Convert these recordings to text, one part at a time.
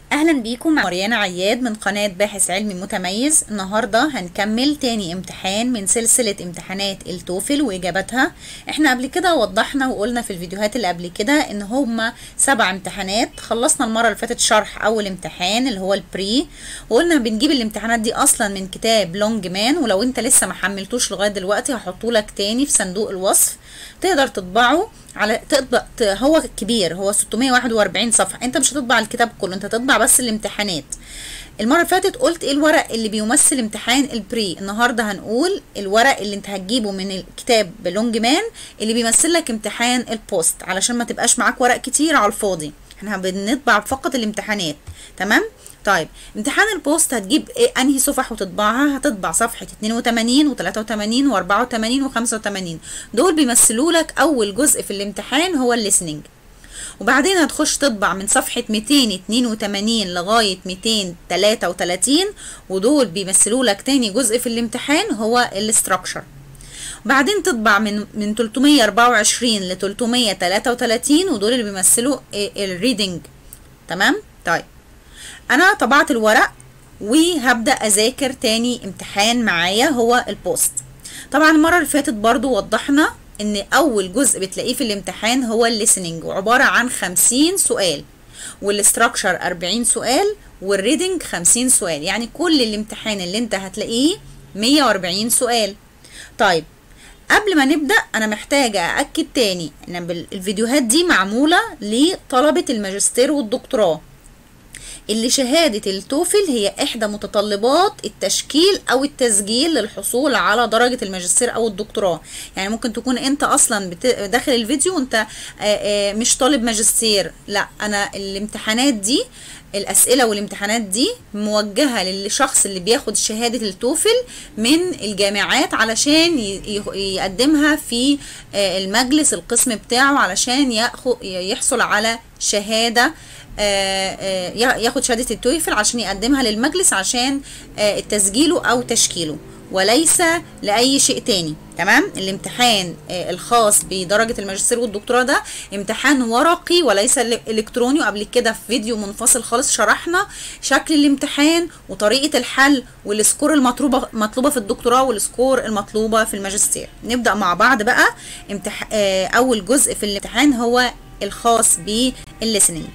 اهلا بيكم مع مريانا عياد من قناة باحث علمي متميز النهاردة هنكمل تاني امتحان من سلسلة امتحانات التوفل واجاباتها احنا قبل كده وضحنا وقلنا في الفيديوهات اللي قبل كده ان هما سبع امتحانات خلصنا المرة اللي فاتت شرح اول امتحان اللي هو البري وقلنا بنجيب الامتحانات دي اصلا من كتاب لونج مان ولو انت لسه ما حملتوش لغاية دلوقتي هحطه لك تاني في صندوق الوصف تقدر تطبعه على تطبع هو كبير هو 641 صفحة انت مش هتطبع الكتاب كله انت هتطبع بس الامتحانات المرة اللي فاتت قلت ايه الورق اللي بيمثل امتحان البري النهاردة هنقول الورق اللي انت هتجيبه من الكتاب بلونج مان اللي بيمثل لك امتحان البوست علشان ما تبقاش معاك ورق كتير على الفاضي احنا بنطبع فقط الامتحانات تمام طيب امتحان البوست هتجيب ايه انهي صفح وتطبعها هتطبع صفحة 82 و83 و84 و85 دول بيمثلوا لك اول جزء في الامتحان هو الليسننج وبعدين هتخش تطبع من صفحة 282 لغاية 233 ودول بيمثلوا لك تاني جزء في الامتحان هو الاستراكشر بعدين تطبع من من 324 ل 333 ودول اللي بيمثلوا الريدنج تمام طيب انا طبعت الورق وهبدا اذاكر تاني امتحان معايا هو البوست طبعا المره اللي فاتت برضو وضحنا ان اول جزء بتلاقيه في الامتحان هو الليسننج وعباره عن 50 سؤال والاستراكشر 40 سؤال والريدنج 50 سؤال يعني كل الامتحان اللي انت هتلاقيه 140 سؤال طيب قبل ما نبدأ أنا محتاجة أأكد تاني إن الفيديوهات دي معمولة لطلبة الماجستير والدكتوراه اللي شهادة التوفل هي إحدى متطلبات التشكيل أو التسجيل للحصول على درجة الماجستير أو الدكتوراه يعني ممكن تكون أنت أصلا داخل الفيديو وأنت مش طالب ماجستير لا أنا الامتحانات دي الأسئلة والامتحانات دي موجهة للشخص اللي بياخد شهادة التوفل من الجامعات علشان يقدمها في المجلس القسم بتاعه علشان يحصل على شهادة ياخد شهادة التويفل عشان يقدمها للمجلس عشان تسجيله أو تشكيله وليس لأي شيء تاني تمام الامتحان الخاص بدرجة الماجستير والدكتوراه ده امتحان ورقي وليس الكتروني وقبل كده في فيديو منفصل خالص شرحنا شكل الامتحان وطريقة الحل والسكور المطلوبة مطلوبة في الدكتوراه والسكور المطلوبة في الماجستير نبدأ مع بعض بقى امتح... اول جزء في الامتحان هو الخاص بالليسننج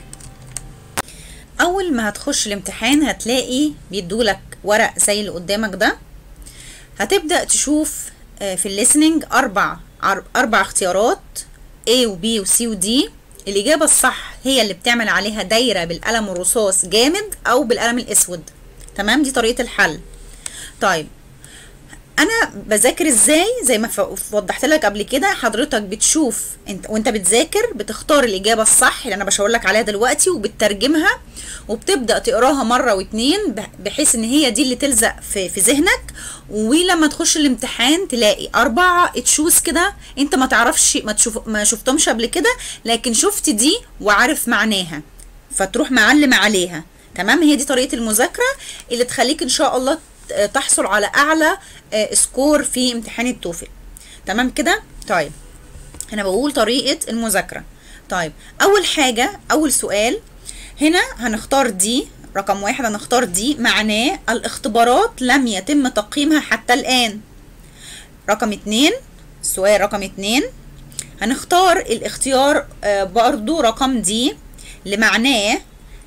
اول ما هتخش الامتحان هتلاقي بيدولك ورق زي اللي قدامك ده هتبدأ تشوف في الليسننج أربع أربع اختيارات A و B و C و D الإجابة الصح هي اللي بتعمل عليها دايرة بالقلم الرصاص جامد أو بالقلم الأسود تمام دي طريقة الحل طيب انا بذاكر ازاي زي ما وضحت لك قبل كده حضرتك بتشوف انت وانت بتذاكر بتختار الاجابه الصح اللي انا بشاور لك عليها دلوقتي وبتترجمها وبتبدا تقراها مره واتنين بحيث ان هي دي اللي تلزق في, في ذهنك ولما تخش الامتحان تلاقي اربعه تشوز كده انت ما تعرفش ما تشوف ما شفتهمش قبل كده لكن شفت دي وعارف معناها فتروح معلم عليها تمام هي دي طريقه المذاكره اللي تخليك ان شاء الله تحصل على اعلى سكور في امتحان التوفل تمام كده طيب انا بقول طريقه المذاكره طيب اول حاجه اول سؤال هنا هنختار دي رقم واحد هنختار دي معناه الاختبارات لم يتم تقييمها حتى الان رقم اتنين سؤال رقم اتنين هنختار الاختيار برضو رقم دي اللي معناه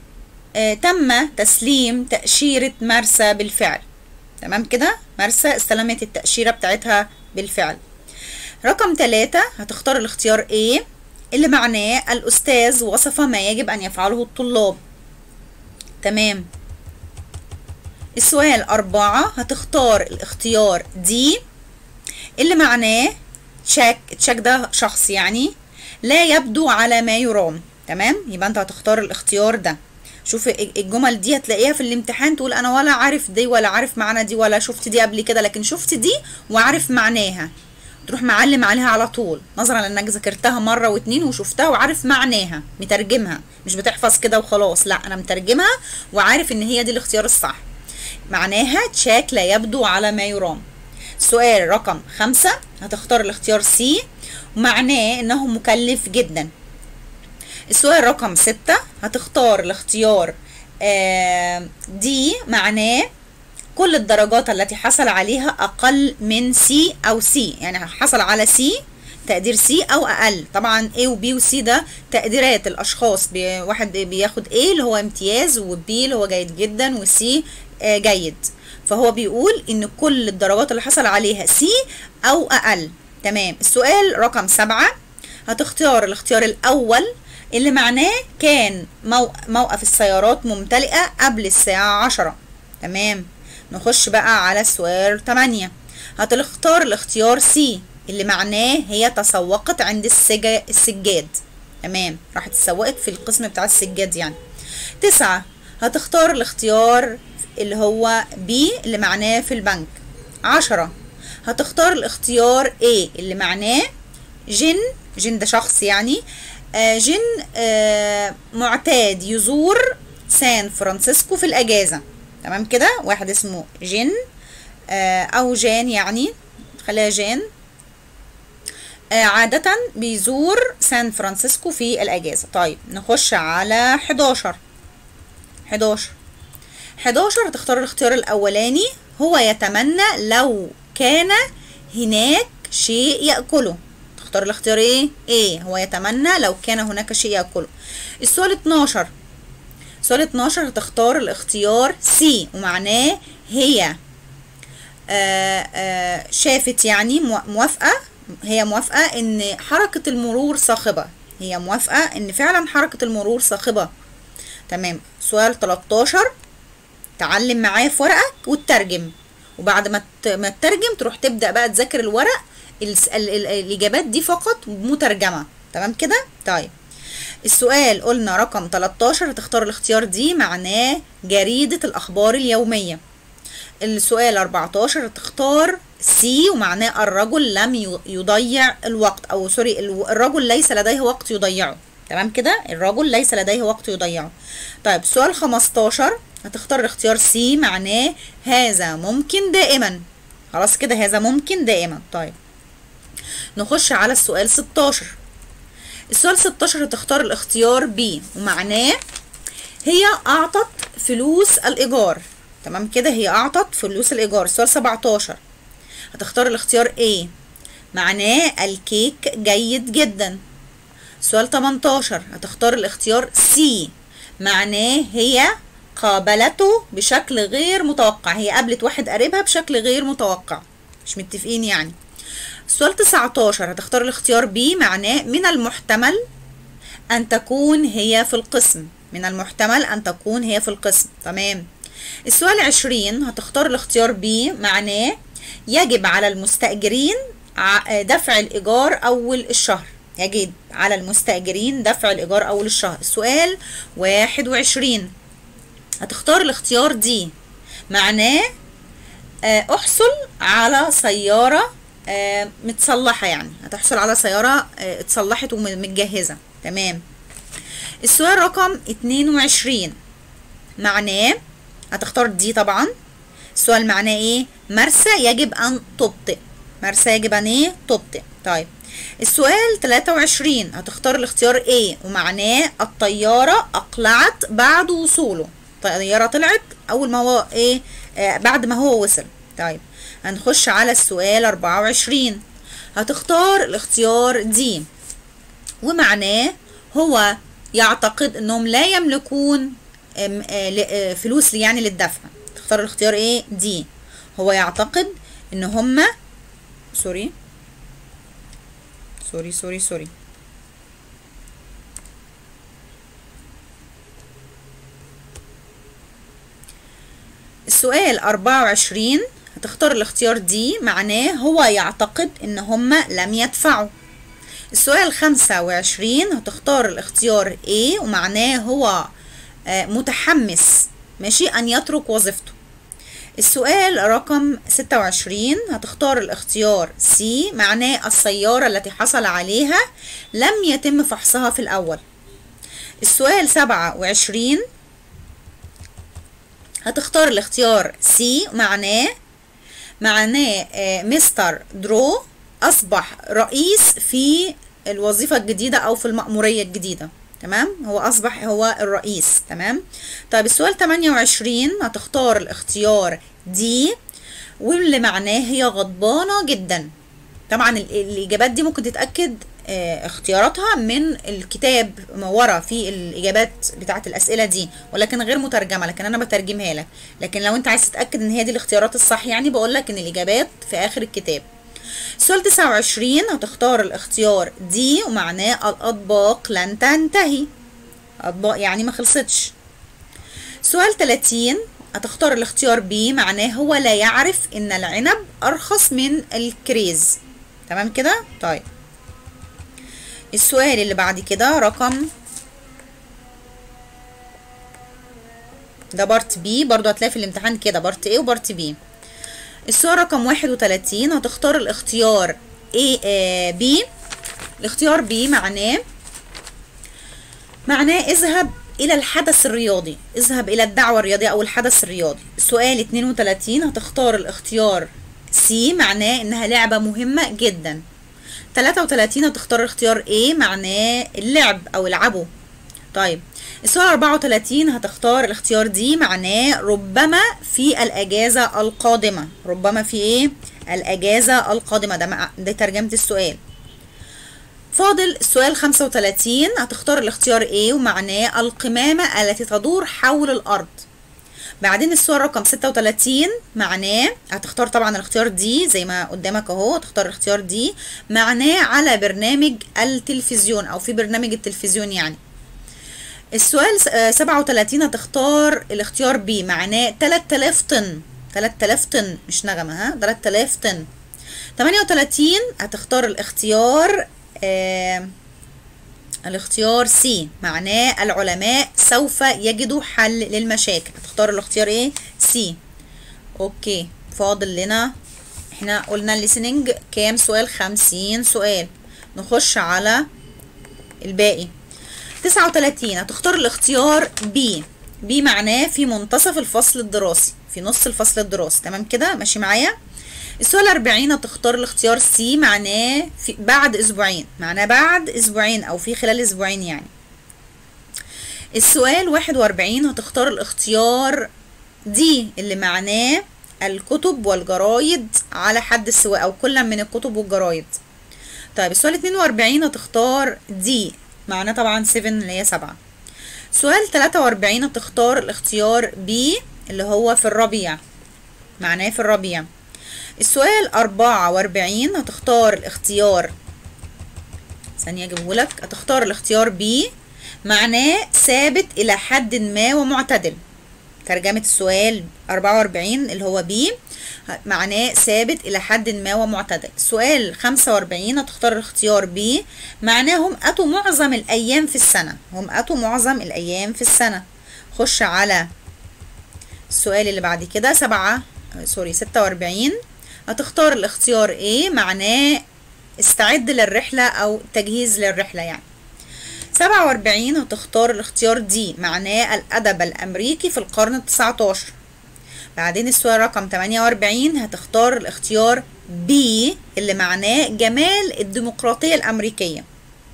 تم تسليم تأشيرة مرسى بالفعل تمام كده مرسى استلمت التأشيرة بتاعتها بالفعل رقم ثلاثة هتختار الاختيار A اللي معناه الأستاذ وصف ما يجب أن يفعله الطلاب تمام السؤال أربعة هتختار الاختيار D اللي معناه تشيك تشيك ده شخص يعني لا يبدو على ما يرام تمام يبقى انت هتختار الاختيار ده شوف الجمل دي هتلاقيها في الامتحان تقول انا ولا عارف دي ولا عارف معنى دي ولا شفت دي قبل كده لكن شفت دي وعارف معناها تروح معلم عليها على طول نظرا لانك ذاكرتها مره واتنين وشفتها وعارف معناها مترجمها مش بتحفظ كده وخلاص لا انا مترجمها وعارف ان هي دي الاختيار الصح معناها تشاك لا يبدو على ما يرام سؤال رقم خمسة هتختار الاختيار سي ومعناه انه مكلف جدا السؤال رقم ستة هتختار الاختيار آه دي معناه كل الدرجات التي حصل عليها أقل من سي أو سي يعني حصل على سي تقدير سي أو أقل طبعا A و B و C ده تقديرات الأشخاص بي واحد بياخد A اللي هو امتياز و B اللي هو جيد جدا و C آه جيد فهو بيقول إن كل الدرجات اللي حصل عليها سي أو أقل تمام السؤال رقم سبعة هتختار الاختيار الأول اللي معناه كان مو... موقف السيارات ممتلئة قبل الساعة عشرة تمام نخش بقى على السؤال 8 هتختار الاختيار سي اللي معناه هي تسوقت عند السج... السجاد تمام راحت اتسوقت في القسم بتاع السجاد يعني تسعة هتختار الاختيار اللي هو بي اللي معناه في البنك عشرة هتختار الاختيار A اللي معناه جن جن ده شخص يعني آه جن آه معتاد يزور سان فرانسيسكو في الأجازة تمام كده واحد اسمه جن آه أو جان يعني خليها جان آه عادة بيزور سان فرانسيسكو في الأجازة طيب نخش على 11 11 11 تختار الاختيار الأولاني هو يتمنى لو كان هناك شيء يأكله تختار الاختيار ايه؟ ايه هو يتمنى لو كان هناك شيء يأكله السؤال 12 سؤال 12 هتختار الاختيار سي ومعناه هي آآ آآ شافت يعني موافقة هي موافقة ان حركة المرور صاخبة هي موافقة ان فعلا حركة المرور صاخبة تمام سؤال 13 تعلم معايا في ورقك وتترجم وبعد ما ما تترجم تروح تبدأ بقى تذاكر الورق ال ال ال الإجابات دي فقط مترجمة تمام كده طيب السؤال قلنا رقم 13 هتختار الاختيار دي معناه جريدة الأخبار اليومية السؤال 14 هتختار سي ومعناه الرجل لم يضيع الوقت أو سوري الرجل ليس لديه وقت يضيعه تمام كده الرجل ليس لديه وقت يضيعه طيب سؤال 15 هتختار الاختيار سي معناه هذا ممكن دائما خلاص كده هذا ممكن دائما طيب نخش على السؤال 16 السؤال 16 هتختار الاختيار بي ومعناه هي أعطت فلوس الإيجار تمام كده هي أعطت فلوس الإيجار السؤال 17 هتختار الاختيار A معناه الكيك جيد جدا سؤال 18 هتختار الاختيار C معناه هي قابلته بشكل غير متوقع هي قابلت واحد قريبها بشكل غير متوقع مش متفقين يعني سؤال 19 هتختار الاختيار B معناه من المحتمل أن تكون هي في القسم من المحتمل أن تكون هي في القسم تمام السؤال 20 هتختار الاختيار B معناه يجب على المستأجرين دفع الإيجار أول الشهر يجب على المستأجرين دفع الإيجار أول الشهر السؤال 21 هتختار الاختيار دي معناه احصل على سيارة متصلحة يعني هتحصل على سيارة اتصلحت ومتجهزة تمام السؤال رقم 22 معناه هتختار دي طبعا السؤال معناه ايه مرسى يجب ان تبطئ مرسى يجب ان ايه تبطئ طيب السؤال 23 هتختار الاختيار A ومعناه الطيارة أقلعت بعد وصوله الطيارة طلعت أول ما هو إيه آه بعد ما هو وصل طيب هنخش على السؤال 24 هتختار الاختيار دي ومعناه هو يعتقد انهم لا يملكون فلوس يعني للدفع تختار الاختيار ايه دي هو يعتقد ان هم سوري سوري سوري سوري السؤال 24 هتختار الاختيار دي معناه هو يعتقد ان هم لم يدفعوا السؤال 25 هتختار الاختيار A ومعناه هو متحمس ماشي ان يترك وظيفته السؤال رقم 26 هتختار الاختيار C معناه السيارة التي حصل عليها لم يتم فحصها في الأول السؤال 27 هتختار الاختيار C معناه معناه مستر درو أصبح رئيس في الوظيفة الجديدة أو في المأمورية الجديدة تمام هو اصبح هو الرئيس تمام طيب السؤال 28 هتختار الاختيار دي واللي معناه هي غضبانة جدا طبعا ال- الاجابات دي ممكن تتأكد آه، اختياراتها من الكتاب ما ورا في الاجابات بتاعه الاسئله دي ولكن غير مترجمه لكن انا بترجمها لك لكن لو انت عايز تتاكد ان هي دي الاختيارات الصح يعني بقول لك ان الاجابات في اخر الكتاب سؤال 29 هتختار الاختيار دي ومعناه الاطباق لن تنتهي اطباق يعني ما خلصتش سؤال 30 هتختار الاختيار بي معناه هو لا يعرف ان العنب ارخص من الكريز تمام كده طيب السؤال اللي بعد كده رقم ده بارت بي برضو هتلاقي في الامتحان كده بارت ايه وبارت بي السؤال رقم واحد وتلاتين هتختار الاختيار A آه بي الاختيار بي معناه معناه اذهب إلى الحدث الرياضي اذهب إلى الدعوة الرياضية أو الحدث الرياضي سؤال 32 هتختار الاختيار سي معناه إنها لعبة مهمة جدا 33 هتختار اختيار A معناه اللعب أو العبه طيب السؤال 34 هتختار الاختيار دي معناه ربما في الأجازة القادمة ربما في إيه الأجازة القادمة ده, مع- ده ترجمة السؤال فاضل السؤال 35 هتختار الاختيار A ومعناه القمامة التي تدور حول الأرض بعدين السؤال رقم 36 معناه هتختار طبعا الاختيار دي زي ما قدامك اهو هتختار الاختيار دي معناه على برنامج التلفزيون او في برنامج التلفزيون يعني السؤال س- آه، 37 هتختار الاختيار بي معناه 3000 طن 3000 طن مش نغمة ها 3000 طن 38 هتختار الاختيار آه الاختيار سي معناه العلماء سوف يجدوا حل للمشاكل هتختار الاختيار ايه سي اوكي فاضل لنا احنا قلنا الليسننج كام سؤال خمسين سؤال نخش على الباقي تسعة وتلاتين هتختار الاختيار بي بي معناه في منتصف الفصل الدراسي في نص الفصل الدراسي تمام كده ماشي معايا السؤال 40 هتختار الاختيار سي معناه في بعد اسبوعين معناه بعد اسبوعين او في خلال اسبوعين يعني السؤال 41 هتختار الاختيار دي اللي معناه الكتب والجرايد على حد السواء او كل من الكتب والجرايد طيب السؤال 42 هتختار دي معناه طبعا 7 اللي هي 7 سؤال 43 هتختار الاختيار بي اللي هو في الربيع معناه في الربيع السؤال 44 هتختار الاختيار ثانية اجيبهولك هتختار الاختيار بي معناه ثابت إلى حد ما ومعتدل ترجمة السؤال 44 اللي هو بي معناه ثابت إلى حد ما ومعتدل سؤال 45 هتختار الاختيار بي معناه هم أتوا معظم الأيام في السنة هم أتوا معظم الأيام في السنة خش على السؤال اللي بعد كده سبعة سوري ستة وأربعين هتختار الاختيار A معناه استعد للرحلة أو تجهيز للرحلة يعني سبعة وأربعين هتختار الاختيار دي معناه الأدب الأمريكي في القرن التسعة عشر بعدين السؤال رقم 48 هتختار الاختيار B اللي معناه جمال الديمقراطية الأمريكية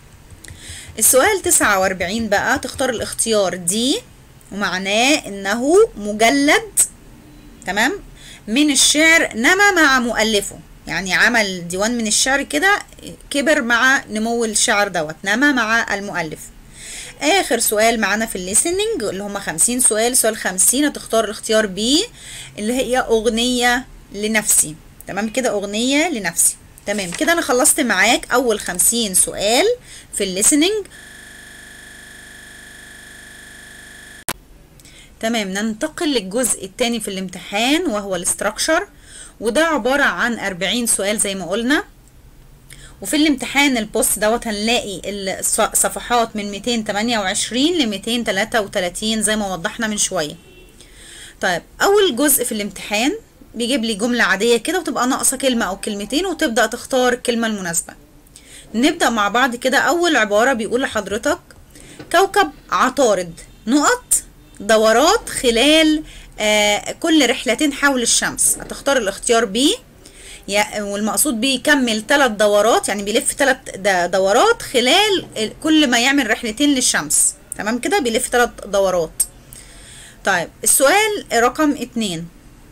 السؤال 49 بقى تختار الاختيار دي ومعناه انه مجلد تمام من الشعر نما مع مؤلفه يعني عمل ديوان من الشعر كده كبر مع نمو الشعر دوت نما مع المؤلف اخر سؤال معانا في الليسننج اللي هم خمسين سؤال سؤال خمسين هتختار الاختيار بي اللي هي اغنية لنفسي تمام كده اغنية لنفسي تمام كده انا خلصت معاك اول خمسين سؤال في الليسننج تمام ننتقل للجزء الثاني في الامتحان وهو الاستراكشر وده عبارة عن 40 سؤال زي ما قلنا وفي الامتحان البوست دوت هنلاقي الصفحات من 228 ل 233 زي ما وضحنا من شوية طيب أول جزء في الامتحان بيجيب لي جملة عادية كده وتبقى ناقصة كلمة أو كلمتين وتبدأ تختار الكلمة المناسبة نبدأ مع بعض كده أول عبارة بيقول لحضرتك كوكب عطارد نقط دورات خلال آه كل رحلتين حول الشمس هتختار الاختيار بي يا- والمقصود بيه يكمل ثلاث دورات يعني بيلف ثلاث دورات خلال ال- كل ما يعمل رحلتين للشمس تمام كده بيلف ثلاث دورات طيب السؤال رقم اتنين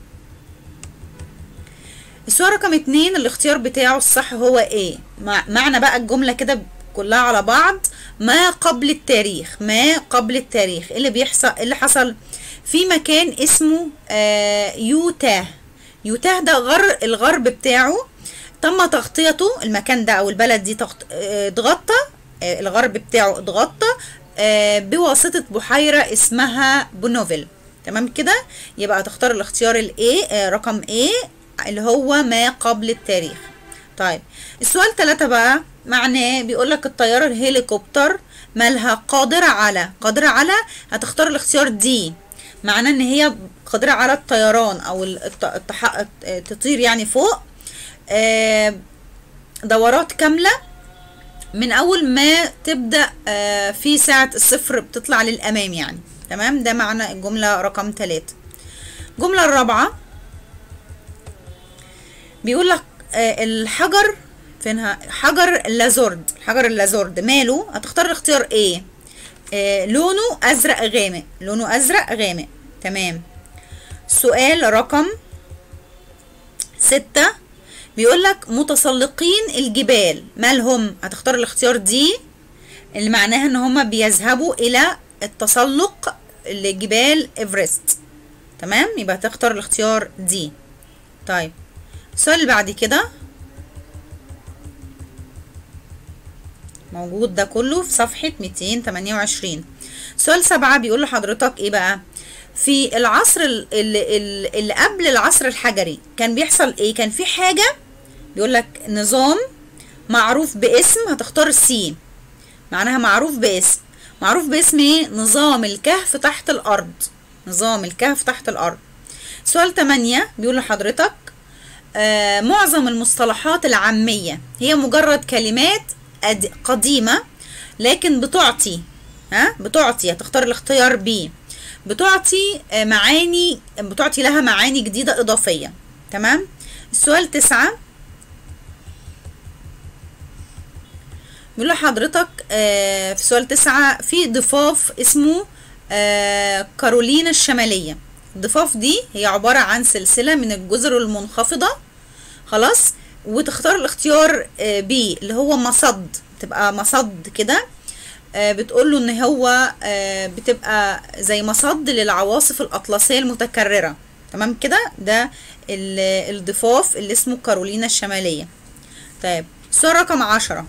السؤال رقم اتنين الاختيار بتاعه الصح هو ايه مع معنى بقى الجملة كده كلها على بعض ما قبل التاريخ ما قبل التاريخ إيه اللي بيحصل إيه اللي حصل في مكان اسمه آه يوتاه يوتاه ده غر الغرب بتاعه تم تغطيته المكان ده او البلد دي تغط- آه، اتغطى آه، الغرب بتاعه اتغطى آه، بواسطة بحيرة اسمها بونوفيل تمام كده يبقى تختار الاختيار الايه رقم A اللي هو ما قبل التاريخ طيب السؤال ثلاثة بقى معناه بيقول لك الطيارة الهليكوبتر مالها قادرة على قادرة على هتختار الاختيار دي معناه ان هي قادرة على الطيران او الت- التح... تطير يعني فوق آه، دورات كاملة من اول ما تبدأ آه، في ساعة الصفر بتطلع للامام يعني تمام ده معنى الجملة رقم ثلاثة الجملة الرابعة بيقول لك آه، الحجر فينها حجر اللازورد حجر اللازورد ماله هتختار الاختيار ايه آه لونه ازرق غامق لونه ازرق غامق تمام سؤال رقم ستة بيقول لك متسلقين الجبال مالهم هتختار الاختيار دي اللي معناها ان هما بيذهبوا الى التسلق لجبال ايفرست تمام يبقى تختار الاختيار دي طيب السؤال اللي بعد كده موجود ده كله في صفحة 228 سؤال سبعة بيقول لحضرتك ايه بقى في العصر ال- اللي, اللي قبل العصر الحجري كان بيحصل ايه كان في حاجة بيقول لك نظام معروف باسم هتختار سي معناها معروف باسم معروف باسم ايه نظام الكهف تحت الارض نظام الكهف تحت الارض سؤال 8 بيقول لحضرتك آه معظم المصطلحات العامية هي مجرد كلمات أد- قديمة لكن بتعطي ها بتعطي هتختار الاختيار بي بتعطي آه معاني بتعطي لها معاني جديدة إضافية تمام السؤال تسعة بيقول لحضرتك آه في سؤال تسعة في ضفاف اسمه آه كارولينا الشمالية الضفاف دي هي عبارة عن سلسلة من الجزر المنخفضة خلاص وتختار الاختيار آه بي اللي هو مصد تبقى مصد كده آه بتقول له ان هو آه بتبقى زي مصد للعواصف الاطلسيه المتكرره تمام كده ده ال- الضفاف اللي اسمه كارولينا الشماليه طيب السؤال رقم عشرة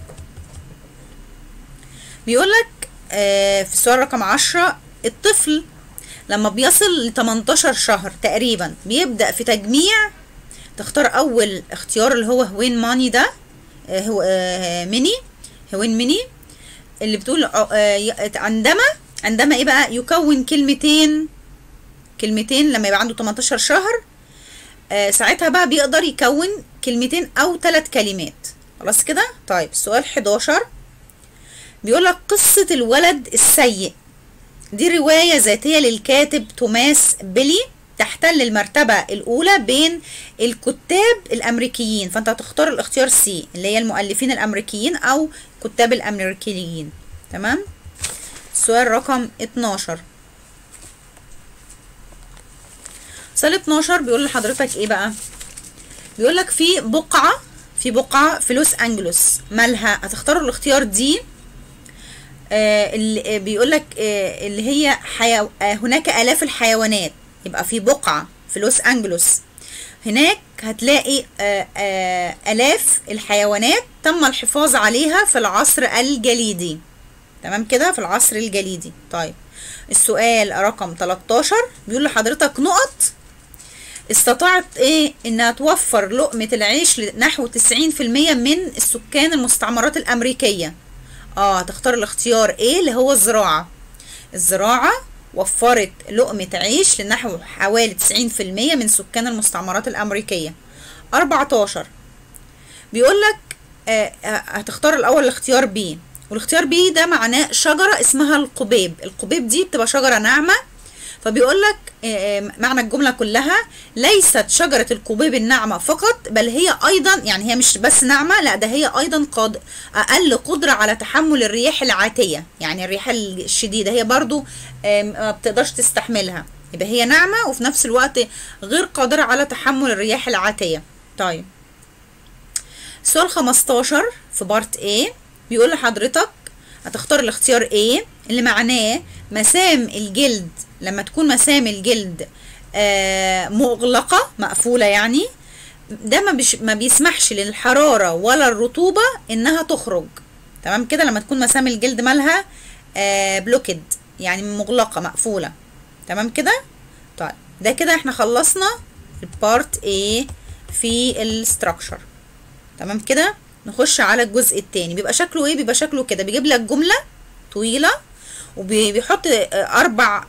بيقول لك آه في السؤال رقم عشرة الطفل لما بيصل ل 18 شهر تقريبا بيبدأ في تجميع تختار أول اختيار اللي هو هوين ماني ده آه هو آه ميني هوين ميني اللي بتقول آه ي- عندما عندما ايه بقى يكون كلمتين كلمتين لما يبقى عنده 18 شهر آه ساعتها بقى بيقدر يكون كلمتين او ثلاث كلمات خلاص كده طيب السؤال 11 بيقول لك قصة الولد السيء دي رواية ذاتية للكاتب توماس بيلي تحتل المرتبة الأولى بين الكتاب الأمريكيين فأنت هتختار الاختيار سي اللي هي المؤلفين الأمريكيين أو كتاب الأمريكيين تمام السؤال رقم 12 سؤال 12 بيقول لحضرتك ايه بقى بيقول لك في بقعة في بقعة في لوس أنجلوس مالها هتختاروا الاختيار دي آه، اللي بيقول لك آه، اللي هي حيو... آه، هناك آلاف الحيوانات يبقى في بقعة في لوس أنجلوس هناك هتلاقي آه، آه، آلاف الحيوانات تم الحفاظ عليها في العصر الجليدي تمام كده في العصر الجليدي طيب السؤال رقم 13 بيقول لحضرتك نقط استطاعت ايه انها توفر لقمة العيش لنحو 90% من السكان المستعمرات الامريكية اه هتختار الاختيار ايه اللي هو الزراعة الزراعة وفرت لقمة عيش لنحو حوالي 90% من سكان المستعمرات الامريكية 14 بيقول لك آه آه، هتختار الاول الاختيار بي والاختيار بي ده معناه شجرة اسمها القبيب القبيب دي بتبقى شجرة ناعمة فبيقول لك معنى الجمله كلها ليست شجره القبيب الناعمه فقط بل هي ايضا يعني هي مش بس ناعمه لا ده هي ايضا قد اقل قدره على تحمل الرياح العاتيه يعني الرياح الشديده هي برضو ما بتقدرش تستحملها يبقى هي ناعمه وفي نفس الوقت غير قادره على تحمل الرياح العاتيه طيب سؤال 15 في بارت A بيقول لحضرتك هتختار الاختيار A اللي معناه مسام الجلد لما تكون مسام الجلد آه مغلقة مقفولة يعني ده ما, بيش ما بيسمحش للحرارة ولا الرطوبة انها تخرج تمام كده لما تكون مسام الجلد مالها آه بلوكد يعني مغلقة مقفولة تمام كده طيب ده كده احنا خلصنا البارت A في الستراكشر تمام كده نخش على الجزء التاني بيبقى شكله ايه بيبقى شكله كده بيجيب لك جمله طويله وبيحط اربع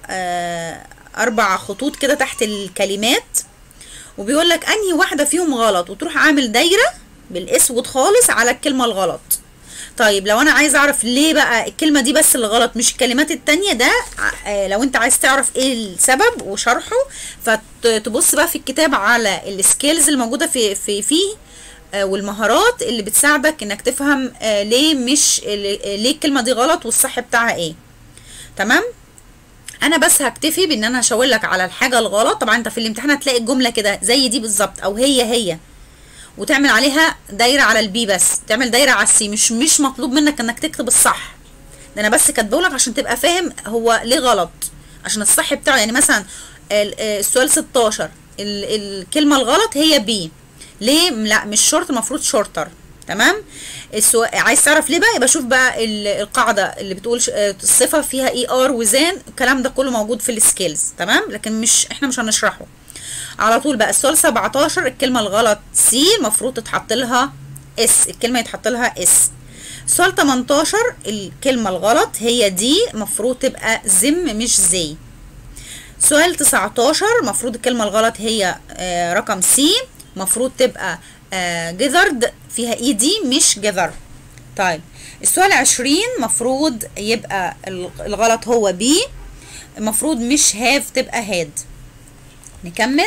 اربع خطوط كده تحت الكلمات وبيقول لك انهي واحده فيهم غلط وتروح عامل دايره بالاسود خالص على الكلمه الغلط طيب لو انا عايز اعرف ليه بقى الكلمه دي بس اللي غلط مش الكلمات التانية ده لو انت عايز تعرف ايه السبب وشرحه فتبص بقى في الكتاب على السكيلز الموجوده في في فيه والمهارات اللي بتساعدك انك تفهم ليه مش ليه الكلمه دي غلط والصح بتاعها ايه تمام انا بس هكتفي بان انا هشاور لك على الحاجه الغلط طبعا انت في الامتحان هتلاقي الجمله كده زي دي بالظبط او هي هي وتعمل عليها دايره على البي بس تعمل دايره على السي مش مش مطلوب منك انك تكتب الصح ده انا بس كاتبه لك عشان تبقى فاهم هو ليه غلط عشان الصح بتاعه يعني مثلا السؤال 16 الكلمه الغلط هي بي ليه لا مش شورت المفروض شورتر تمام السو... عايز تعرف ليه بقى يبقى شوف بقى القاعده اللي بتقول الصفه فيها اي ار وزان الكلام ده كله موجود في السكيلز تمام لكن مش احنا مش هنشرحه على طول بقى السؤال 17 الكلمه الغلط سي المفروض تتحط لها اس الكلمه يتحط لها اس سؤال 18 الكلمه الغلط هي دي المفروض تبقى زم مش زي سؤال 19 المفروض الكلمه الغلط هي آه رقم سي مفروض تبقى آه جذرد فيها اي دي مش جذر طيب السؤال عشرين مفروض يبقى الغلط هو بي المفروض مش هاف تبقى هاد نكمل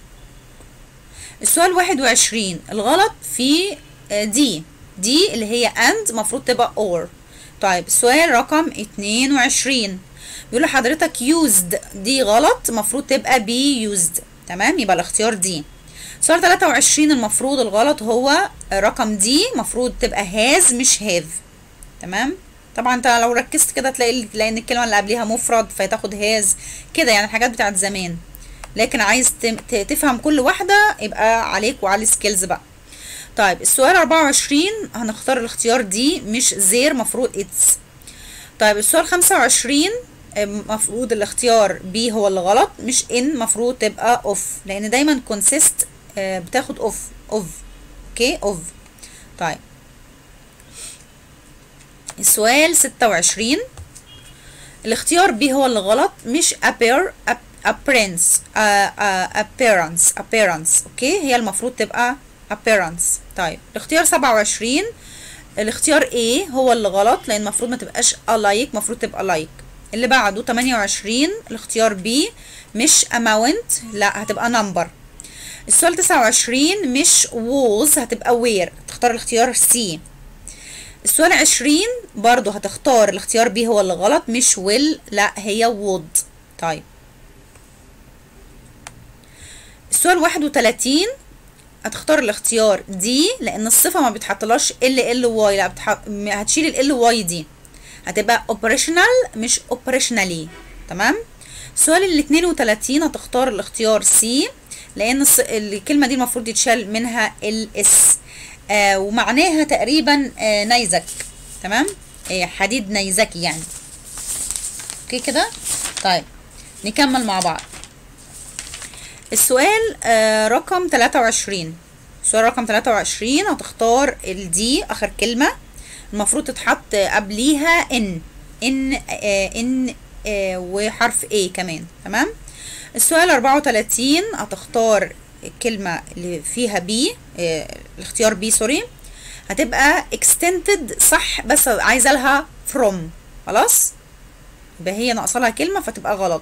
السؤال واحد وعشرين الغلط في آه دي دي اللي هي and مفروض تبقى or طيب السؤال رقم اتنين وعشرين بيقول لحضرتك used دي غلط مفروض تبقى be used تمام يبقى الاختيار دي سؤال 23 المفروض الغلط هو رقم دي مفروض تبقى هاز مش هاف تمام طبعا انت لو ركزت كده تلاقي لان الكلمه اللي قبليها مفرد فتاخد هاز كده يعني الحاجات بتاعت زمان لكن عايز تفهم كل واحده يبقى عليك وعلى السكيلز بقى طيب السؤال 24 هنختار الاختيار دي مش زير مفروض اتس طيب السؤال 25 مفروض الاختيار بي هو اللي غلط مش ان مفروض تبقى اوف لان دايما كونسيست بتاخد اوف اوف اوكي اوف طيب السؤال ستة وعشرين الاختيار بي هو اللي غلط مش appear appearance uh, uh, appearance appearance اوكي هي المفروض تبقى appearance طيب الاختيار سبعة وعشرين الاختيار A هو اللي غلط لان المفروض ما تبقاش alike المفروض تبقى like اللي بعده 28 الاختيار B مش amount لا هتبقى number السؤال 29 مش was هتبقى where تختار الاختيار C السؤال 20 برضو هتختار الاختيار B هو اللي غلط مش will لا هي would طيب السؤال 31 هتختار الاختيار دي لان الصفه ما بتحطلاش ال ال واي لا بتحط... هتشيل ال ال واي دي هتبقى operational مش operationally تمام السؤال ال 32 هتختار الاختيار سي لان الص... الكلمه دي المفروض يتشال منها الاس آه ومعناها تقريبا آه نيزك تمام آه حديد نيزكي يعني اوكي كده طيب نكمل مع بعض السؤال آه رقم 23 السؤال رقم 23 هتختار الدي اخر كلمه المفروض تتحط قبليها ان ان آه ان آه وحرف A كمان تمام السؤال 34 هتختار الكلمة اللي فيها بي آه الاختيار بي سوري هتبقى extended صح بس عايزة لها from خلاص يبقى هي ناقصة لها كلمة فتبقى غلط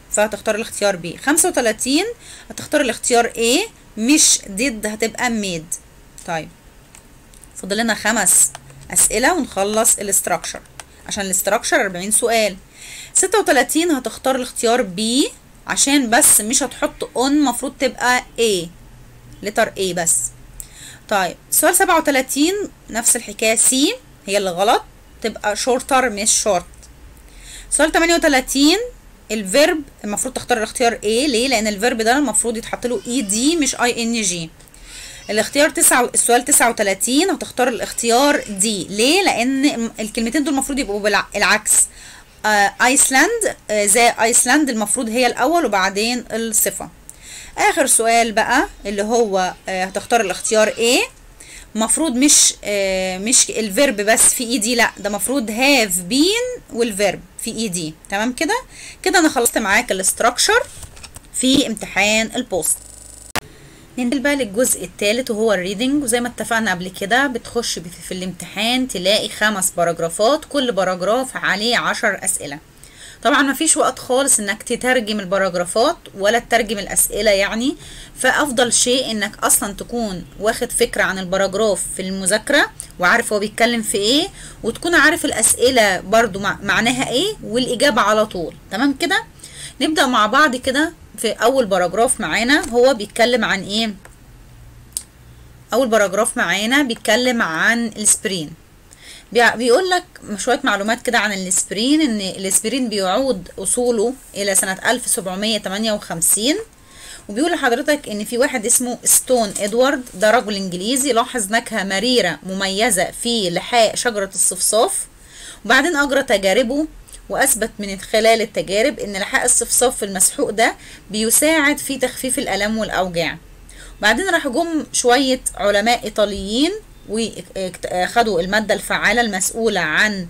فهتختار الاختيار B 35 هتختار الاختيار A مش did هتبقى made طيب فاضل لنا خمس أسئلة ونخلص الاستراكشر عشان الاستراكشر 40 سؤال 36 هتختار الاختيار B عشان بس مش هتحط on مفروض تبقى A لتر A بس طيب سؤال 37 نفس الحكاية C هي اللي غلط تبقى shorter مش short سؤال 38 الفيرب المفروض تختار الاختيار A ليه لان الفيرب ده المفروض يتحط له ED مش ING الاختيار تسعة السؤال 39 هتختار الاختيار دي ليه لان الكلمتين دول المفروض يبقوا بالعكس آه ايسلاند آه زي ايسلاند المفروض هي الاول وبعدين الصفه اخر سؤال بقى اللي هو آه هتختار الاختيار A مفروض مش آه مش الفيرب بس في اي دي لا ده مفروض هاف بين والفيرب في اي دي تمام كده كده انا خلصت معاك الاستراكشر في امتحان البوست ننتقل بقى للجزء الثالث وهو الريدنج وزي ما اتفقنا قبل كده بتخش في الامتحان تلاقي خمس باراجرافات كل باراجراف عليه عشر اسئله طبعا ما فيش وقت خالص انك تترجم الباراجرافات ولا تترجم الاسئله يعني فافضل شيء انك اصلا تكون واخد فكره عن الباراجراف في المذاكره وعارف هو بيتكلم في ايه وتكون عارف الاسئله برضو معناها ايه والاجابه على طول تمام كده نبدا مع بعض كده في اول باراجراف معانا هو بيتكلم عن ايه اول باراجراف معانا بيتكلم عن السبرين بيقول لك شويه معلومات كده عن الاسبرين ان الاسبرين بيعود اصوله الى سنه 1758 وبيقول لحضرتك ان في واحد اسمه ستون ادوارد ده رجل انجليزي لاحظ نكهه مريره مميزه في لحاء شجره الصفصاف وبعدين اجرى تجاربه واثبت من خلال التجارب ان لحاء الصفصاف في المسحوق ده بيساعد في تخفيف الالام والاوجاع بعدين راح جم شويه علماء ايطاليين وخدوا المادة الفعالة المسؤولة عن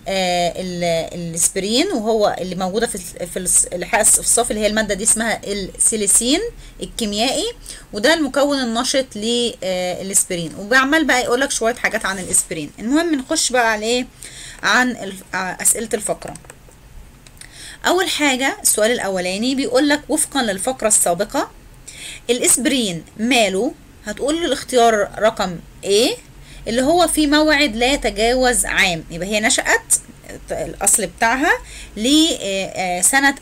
الاسبرين وهو اللي موجودة في في اللحاء الصفصاف اللي هي المادة دي اسمها السيليسين الكيميائي وده المكون النشط للاسبرين وبيعمل بقى يقول لك شوية حاجات عن الاسبرين المهم نخش بقى على ايه عن أسئلة الفقرة أول حاجة السؤال الأولاني بيقول لك وفقا للفقرة السابقة الاسبرين ماله هتقول الاختيار رقم A اللي هو في موعد لا يتجاوز عام يبقى هي نشأت الأصل بتاعها لسنة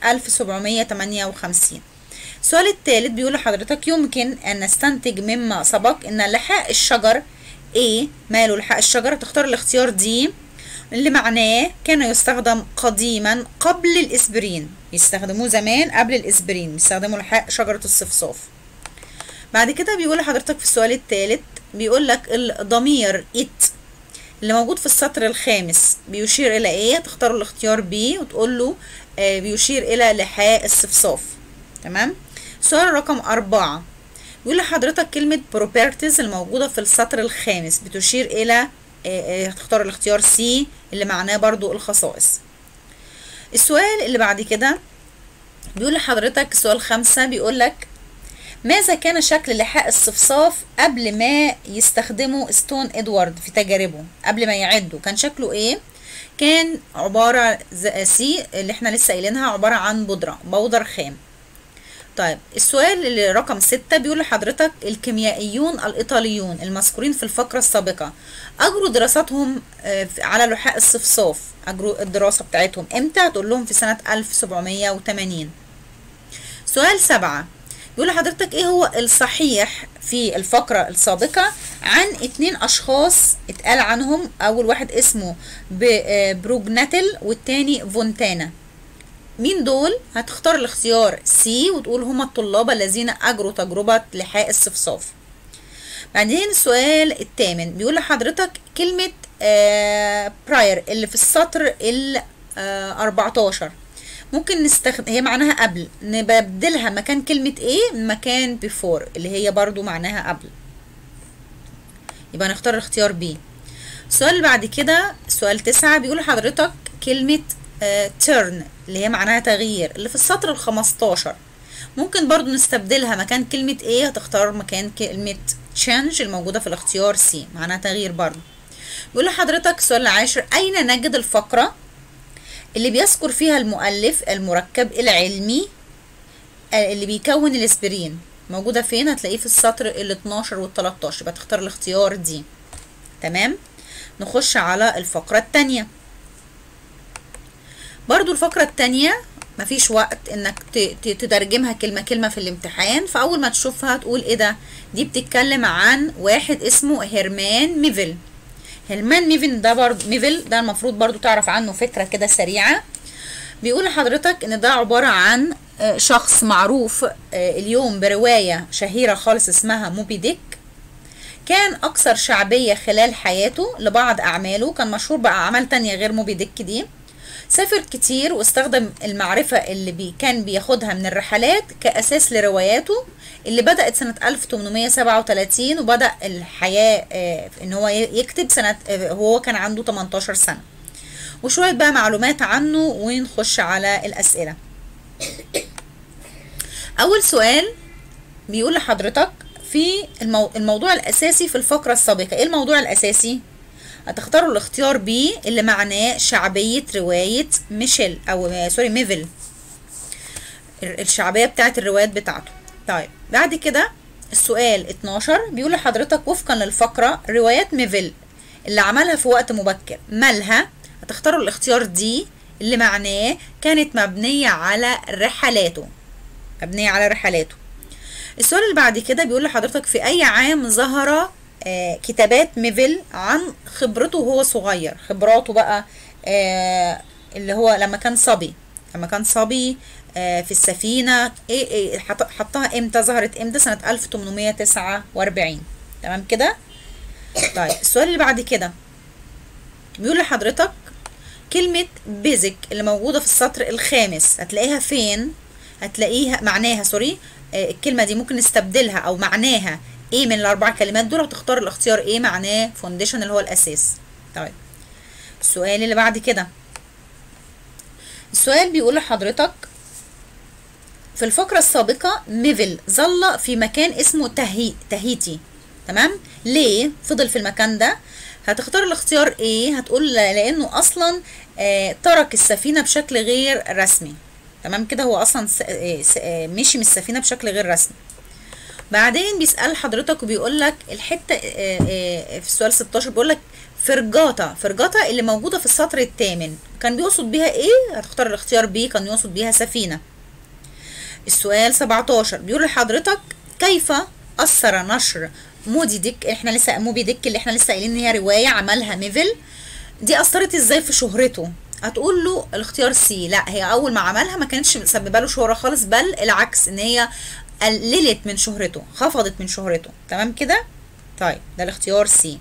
1758 السؤال الثالث بيقول لحضرتك يمكن أن نستنتج مما سبق أن لحاء الشجر A ماله لحاء الشجر تختار الاختيار D اللي معناه كان يستخدم قديما قبل الإسبرين يستخدموه زمان قبل الإسبرين يستخدموا لحاء شجرة الصفصاف بعد كده بيقول لحضرتك في السؤال الثالث بيقول لك الضمير it اللي موجود في السطر الخامس بيشير الى ايه تختار الاختيار B وتقول له آه بيشير الى لحاء الصفصاف تمام سؤال رقم أربعة بيقول لحضرتك كلمة properties الموجودة في السطر الخامس بتشير الى آه هتختار الاختيار C اللي معناه برضو الخصائص السؤال اللي بعد كده بيقول لحضرتك سؤال خمسة بيقول لك ماذا كان شكل لحاء الصفصاف قبل ما يستخدموا ستون ادوارد في تجاربه قبل ما يعدوا كان شكله ايه كان عبارة سي اللي احنا لسه قايلينها عبارة عن بودرة بودر خام طيب السؤال اللي رقم ستة بيقول لحضرتك الكيميائيون الإيطاليون المذكورين في الفقرة السابقة أجروا دراساتهم على لحاء الصفصاف أجروا الدراسة بتاعتهم إمتى هتقول لهم في سنة 1780 سؤال سبعة بيقول لحضرتك ايه هو الصحيح في الفقرة السابقة عن اتنين اشخاص اتقال عنهم اول واحد اسمه بروجناتل والتاني فونتانا مين دول هتختار الاختيار سي وتقول هما الطلاب الذين اجروا تجربة لحاء الصفصاف بعدين السؤال الثامن بيقول لحضرتك كلمة آه براير اللي في السطر ال آه 14 ممكن نستخدم هي معناها قبل نبدلها مكان كلمة ايه مكان before اللي هي برضو معناها قبل يبقى نختار الاختيار B السؤال اللي بعد كده سؤال تسعة بيقول لحضرتك كلمة uh, turn اللي هي معناها تغيير اللي في السطر الخمستاشر ممكن برضو نستبدلها مكان كلمة ايه هتختار مكان كلمة change الموجودة في الاختيار C معناها تغيير برضو بيقول لحضرتك السؤال العاشر أين نجد الفقرة اللي بيذكر فيها المؤلف المركب العلمي اللي بيكون الاسبرين موجودة فين هتلاقيه في السطر ال 12 وال 13 يبقى تختار الاختيار دي تمام نخش على الفقرة التانية برضو الفقرة التانية مفيش وقت انك تترجمها كلمة كلمة في الامتحان فاول ما تشوفها تقول ايه ده دي بتتكلم عن واحد اسمه هيرمان ميفل هيرمان ميفل ده برضو ميفل ده المفروض برضو تعرف عنه فكرة كده سريعة بيقول لحضرتك ان ده عبارة عن شخص معروف اليوم برواية شهيرة خالص اسمها موبي ديك كان أكثر شعبية خلال حياته لبعض أعماله كان مشهور بأعمال تانية غير موبي ديك دي سافر كتير واستخدم المعرفة اللي بي كان بياخدها من الرحلات كأساس لرواياته اللي بدأت سنة 1837 وبدأ الحياة إن هو يكتب سنة هو كان عنده 18 سنة وشوية بقى معلومات عنه ونخش على الأسئلة أول سؤال بيقول لحضرتك في المو... الموضوع الأساسي في الفقرة السابقة إيه الموضوع الأساسي؟ هتختاروا الاختيار بي اللي معناه شعبية رواية ميشيل أو سوري ميفل الشعبية بتاعت الروايات بتاعته طيب بعد كده السؤال 12 بيقول لحضرتك وفقا للفقرة روايات ميفل اللي عملها في وقت مبكر مالها هتختاروا الاختيار دي اللي معناه كانت مبنية على رحلاته مبنية على رحلاته السؤال اللي بعد كده بيقول لحضرتك في أي عام ظهر آه كتابات ميفيل عن خبرته وهو صغير خبراته بقى آه اللي هو لما كان صبي لما كان صبي آه في السفينة ايه, إيه حطها امتى ظهرت امتى سنة 1849 تمام كده طيب السؤال اللي بعد كده بيقول لحضرتك كلمة بيزك اللي موجودة في السطر الخامس هتلاقيها فين هتلاقيها معناها سوري الكلمة دي ممكن نستبدلها أو معناها إيه من الأربع كلمات دول هتختار الاختيار إيه معناه فونديشن اللي هو الأساس طيب السؤال اللي بعد كده السؤال بيقول لحضرتك في الفقرة السابقة ميفل ظل في مكان اسمه تهي تهيتي تمام ليه فضل في المكان ده هتختار الاختيار ايه هتقول لانه اصلا آه ترك السفينة بشكل غير رسمي تمام كده هو اصلا س... س... مشي من السفينه بشكل غير رسمي بعدين بيسال حضرتك وبيقول لك الحته في السؤال 16 بيقول لك فرجاتا فرجاتا اللي موجوده في السطر الثامن كان بيقصد بيها ايه هتختار الاختيار بي كان يقصد بيها سفينه السؤال 17 بيقول لحضرتك كيف اثر نشر مودي ديك احنا لسه موبي ديك اللي احنا لسه قايلين ان هي روايه عملها ميفل دي اثرت ازاي في شهرته هتقول له الاختيار سي لا هي اول ما عملها ما كانتش مسببه له شهره خالص بل العكس ان هي قللت من شهرته خفضت من شهرته تمام كده طيب ده الاختيار سي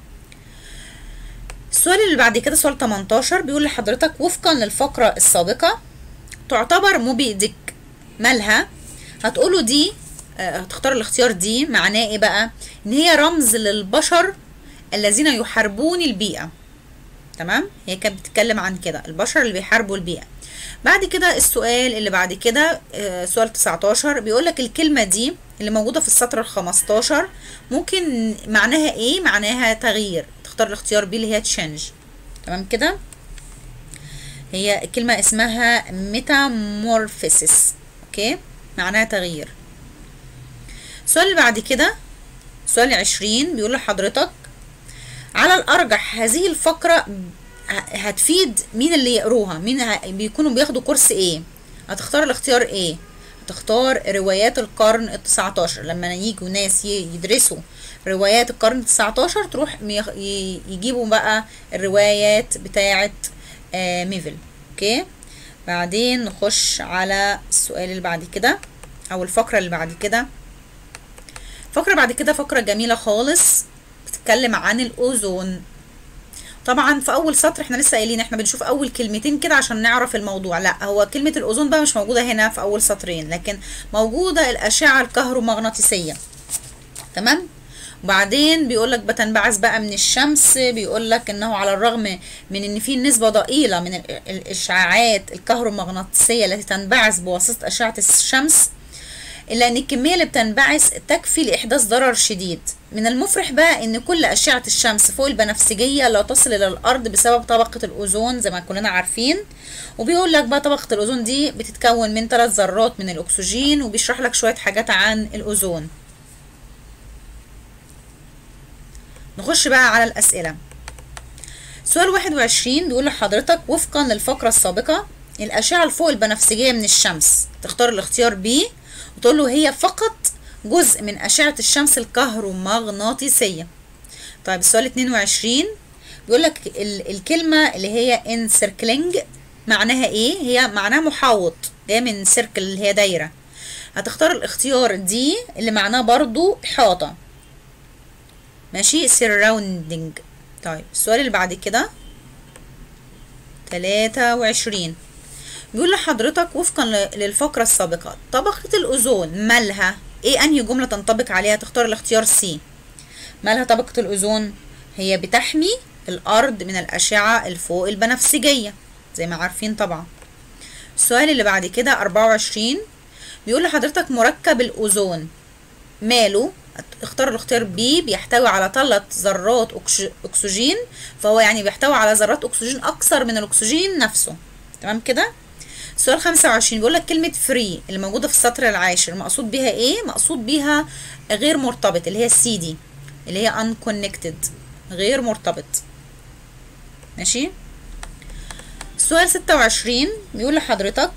السؤال اللي بعد كده سؤال 18 بيقول لحضرتك وفقا للفقره السابقه تعتبر موبي ديك مالها هتقوله دي آه هتختار الاختيار دي معناه ايه بقى ان هي رمز للبشر الذين يحاربون البيئه تمام هي كانت بتتكلم عن كده البشر اللي بيحاربوا البيئة بعد كده السؤال اللي بعد كده سؤال 19 بيقول لك الكلمة دي اللي موجودة في السطر ال 15 ممكن معناها ايه معناها تغيير تختار الاختيار بي اللي هي تشينج تمام كده هي الكلمة اسمها ميتامورفيسيس اوكي معناها تغيير السؤال اللي بعد كده سؤال 20 بيقول لحضرتك على الارجح هذه الفقره هتفيد مين اللي يقروها مين بيكونوا بياخدوا كورس ايه هتختار الاختيار ايه هتختار روايات القرن ال19 لما يجوا ناس يدرسوا روايات القرن ال19 تروح يجيبوا بقى الروايات بتاعه آه ميفل اوكي بعدين نخش على السؤال اللي بعد كده او الفقره اللي بعد كده فقره بعد كده فقره جميله خالص بتتكلم عن الاوزون طبعا في اول سطر احنا لسه قايلين احنا بنشوف اول كلمتين كده عشان نعرف الموضوع لا هو كلمه الاوزون بقى مش موجوده هنا في اول سطرين لكن موجوده الاشعه الكهرومغناطيسيه تمام وبعدين بيقول لك بتنبعث بقى من الشمس بيقول لك انه على الرغم من ان في نسبه ضئيله من الاشعاعات الكهرومغناطيسيه التي تنبعث بواسطه اشعه الشمس إلا أن الكمية اللي بتنبعث تكفي لإحداث ضرر شديد من المفرح بقى أن كل أشعة الشمس فوق البنفسجية لا تصل إلى الأرض بسبب طبقة الأوزون زي ما كلنا عارفين وبيقول لك بقى طبقة الأوزون دي بتتكون من ثلاث ذرات من الأكسجين وبيشرح لك شوية حاجات عن الأوزون نخش بقى على الأسئلة سؤال 21 بيقول لحضرتك وفقا للفقرة السابقة الأشعة الفوق البنفسجية من الشمس تختار الاختيار B وتقول له هي فقط جزء من أشعة الشمس الكهرومغناطيسية طيب السؤال 22 بيقول لك الكلمة اللي هي encircling معناها ايه هي معناها محاوط جايه من سيركل اللي هي دايرة هتختار الاختيار دي اللي معناه برضو إحاطة ماشي surrounding طيب السؤال اللي بعد كده تلاتة وعشرين بيقول لحضرتك وفقا للفقرة السابقة طبقة الأوزون مالها ايه أنهي جملة تنطبق عليها تختار الاختيار سي مالها طبقة الأوزون هي بتحمي الأرض من الأشعة الفوق البنفسجية زي ما عارفين طبعا السؤال اللي بعد كده أربعة وعشرين بيقول لحضرتك مركب الأوزون ماله اختار الاختيار بي بيحتوي على ثلاث ذرات اكسجين فهو يعني بيحتوي على ذرات اكسجين اكثر من الاكسجين نفسه تمام كده سؤال 25 بيقول لك كلمة فري اللي موجودة في السطر العاشر مقصود بيها ايه؟ مقصود بيها غير مرتبط اللي هي السي دي اللي هي unconnected غير مرتبط ماشي سؤال 26 بيقول لحضرتك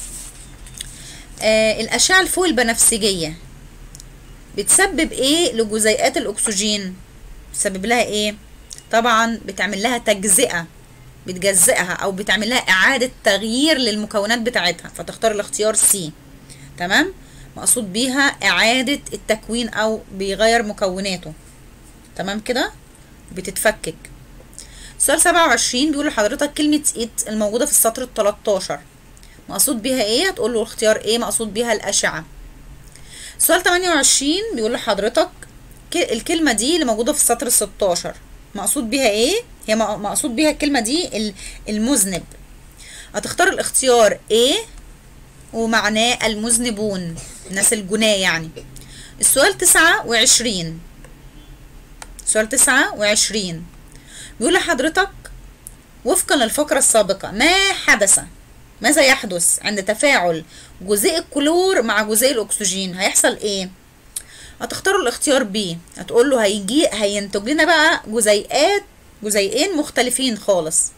آه الأشعة الفوق البنفسجية بتسبب ايه لجزيئات الاكسجين بتسبب لها ايه طبعا بتعمل لها تجزئه بتجزئها او بتعمل لها اعاده تغيير للمكونات بتاعتها فتختار الاختيار سي تمام مقصود بيها اعاده التكوين او بيغير مكوناته تمام كده بتتفكك سؤال 27 بيقول لحضرتك كلمه ايت الموجوده في السطر ال 13 مقصود بيها ايه هتقول له اختيار ايه مقصود بيها الاشعه سؤال 28 بيقول لحضرتك الكلمة دي اللي موجودة في السطر ال 16 مقصود بيها ايه؟ هي مقصود بيها الكلمة دي المذنب هتختار الاختيار A ومعناه المذنبون الناس الجناة يعني السؤال 29 سؤال 29 بيقول لحضرتك وفقا للفقرة السابقة ما حدث ماذا يحدث عند تفاعل جزيء الكلور مع جزيء الاكسجين هيحصل ايه هتختاروا الاختيار بي هتقول له هيجي هينتج لنا بقى جزيئات جزيئين مختلفين خالص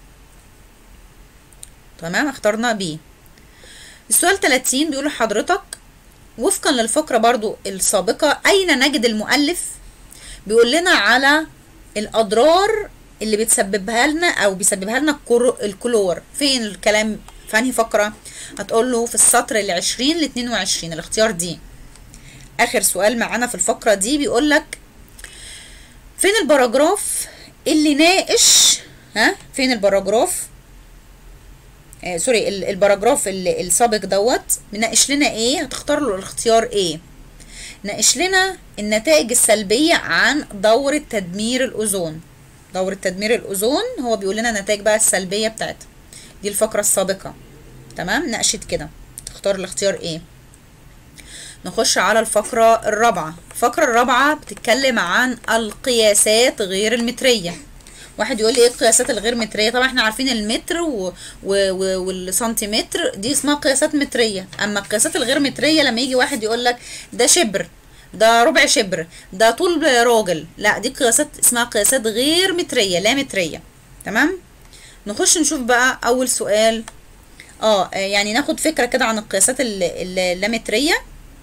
تمام اخترنا بي السؤال 30 بيقول لحضرتك وفقا للفقرة برضو السابقة أين نجد المؤلف بيقول لنا على الأضرار اللي بتسببها لنا أو بيسببها لنا الكلور فين الكلام في انهي فقرة هتقول له في السطر ال 20 ل 22 الاختيار دي اخر سؤال معانا في الفقرة دي بيقول لك فين الباراجراف اللي ناقش ها فين الباراجراف آه سوري الباراجراف السابق دوت بناقش لنا ايه هتختار له الاختيار ايه ناقش لنا النتائج السلبية عن دورة تدمير الأوزون دورة تدمير الأوزون هو بيقول لنا النتائج بقى السلبية بتاعتها دي الفقرة السابقة تمام ناقشت كده تختار الاختيار ايه نخش على الفقرة الرابعة الفقرة الرابعة بتتكلم عن القياسات غير المترية واحد يقول لي ايه القياسات الغير متريه طبعا احنا عارفين المتر و... و... و... والسنتيمتر دي اسمها قياسات متريه اما القياسات الغير متريه لما يجي واحد يقول لك ده شبر ده ربع شبر ده طول راجل لا دي قياسات اسمها قياسات غير متريه لا متريه تمام نخش نشوف بقى اول سؤال اه يعني ناخد فكره كده عن القياسات اللامتريه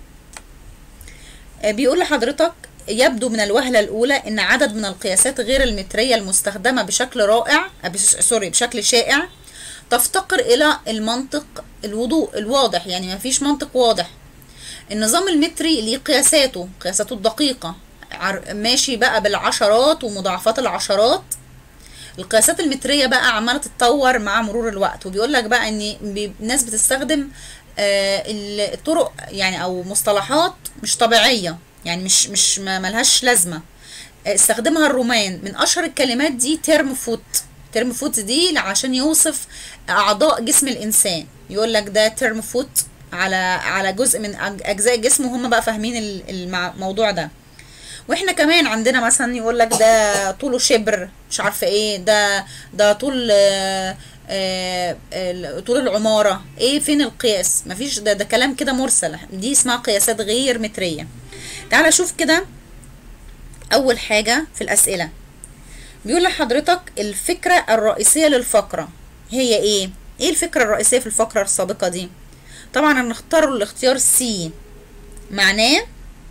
بيقول لحضرتك يبدو من الوهلة الأولى أن عدد من القياسات غير المترية المستخدمة بشكل رائع سوري بشكل شائع تفتقر إلى المنطق الوضوء الواضح يعني ما فيش منطق واضح النظام المتري ليه قياساته قياساته الدقيقة ماشي بقى بالعشرات ومضاعفات العشرات القياسات المتريه بقى عماله تتطور مع مرور الوقت وبيقول لك بقى ان الناس بتستخدم آه الطرق يعني او مصطلحات مش طبيعيه يعني مش مش ملهاش لازمه استخدمها الرومان من اشهر الكلمات دي ترم فوت ترم فوت دي عشان يوصف اعضاء جسم الانسان يقول لك ده ترم فوت على على جزء من أج- اجزاء الجسم وهم بقى فاهمين ال- المع- الموضوع ده واحنا كمان عندنا مثلا يقول لك ده طوله شبر مش عارفه ايه ده ده طول آه، آه، ال- طول العماره ايه فين القياس مفيش ده ده كلام كده مرسل دي اسمها قياسات غير متريه تعالى شوف كده اول حاجه في الاسئله بيقول لحضرتك الفكره الرئيسيه للفقره هي ايه ايه الفكره الرئيسيه في الفقره السابقه دي طبعا هنختار الاختيار سي معناه